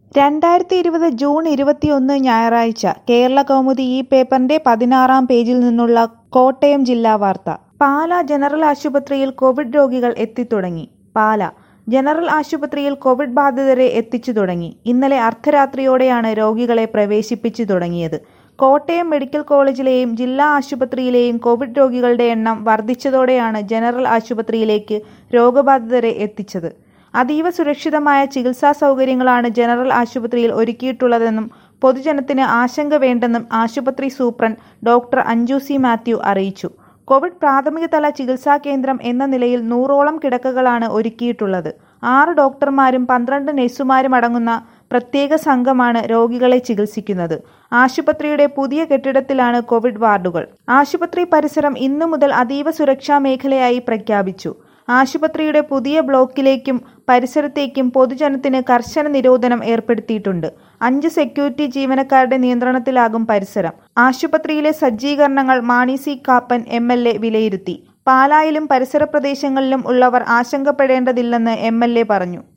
രണ്ടായിരത്തി ഇരുപത് ജൂൺ ഇരുപത്തിയൊന്ന് ഞായറാഴ്ച കേരള കൗമുദി ഈ പേപ്പറിന്റെ പതിനാറാം പേജിൽ നിന്നുള്ള കോട്ടയം ജില്ലാ വാർത്ത പാല ജനറൽ ആശുപത്രിയിൽ കോവിഡ് രോഗികൾ എത്തിത്തുടങ്ങി പാല ജനറൽ ആശുപത്രിയിൽ കോവിഡ് ബാധിതരെ എത്തിച്ചു തുടങ്ങി ഇന്നലെ അർദ്ധരാത്രിയോടെയാണ് രോഗികളെ പ്രവേശിപ്പിച്ചു തുടങ്ങിയത് കോട്ടയം മെഡിക്കൽ കോളേജിലെയും ജില്ലാ ആശുപത്രിയിലെയും കോവിഡ് രോഗികളുടെ എണ്ണം വർദ്ധിച്ചതോടെയാണ് ജനറൽ ആശുപത്രിയിലേക്ക് രോഗബാധിതരെ എത്തിച്ചത് അതീവ സുരക്ഷിതമായ ചികിത്സാ സൗകര്യങ്ങളാണ് ജനറൽ ആശുപത്രിയിൽ ഒരുക്കിയിട്ടുള്ളതെന്നും പൊതുജനത്തിന് ആശങ്ക വേണ്ടെന്നും ആശുപത്രി സൂപ്രണ്ട് ഡോക്ടർ അഞ്ജു സി മാത്യു അറിയിച്ചു കോവിഡ് പ്രാഥമികതല ചികിത്സാ കേന്ദ്രം എന്ന നിലയിൽ നൂറോളം കിടക്കകളാണ് ഒരുക്കിയിട്ടുള്ളത് ആറ് ഡോക്ടർമാരും പന്ത്രണ്ട് നഴ്സുമാരും അടങ്ങുന്ന പ്രത്യേക സംഘമാണ് രോഗികളെ ചികിത്സിക്കുന്നത് ആശുപത്രിയുടെ പുതിയ കെട്ടിടത്തിലാണ് കോവിഡ് വാർഡുകൾ ആശുപത്രി പരിസരം ഇന്നു മുതൽ അതീവ സുരക്ഷാ മേഖലയായി പ്രഖ്യാപിച്ചു ആശുപത്രിയുടെ പുതിയ ബ്ലോക്കിലേക്കും പരിസരത്തേക്കും പൊതുജനത്തിന് കർശന നിരോധനം ഏർപ്പെടുത്തിയിട്ടുണ്ട് അഞ്ച് സെക്യൂരിറ്റി ജീവനക്കാരുടെ നിയന്ത്രണത്തിലാകും പരിസരം ആശുപത്രിയിലെ സജ്ജീകരണങ്ങൾ Mani C Kappan M L A വിലയിരുത്തി പാലായിലും പരിസര പ്രദേശങ്ങളിലും ഉള്ളവർ ആശങ്കപ്പെടേണ്ടതില്ലെന്ന് എം എൽ എ പറഞ്ഞു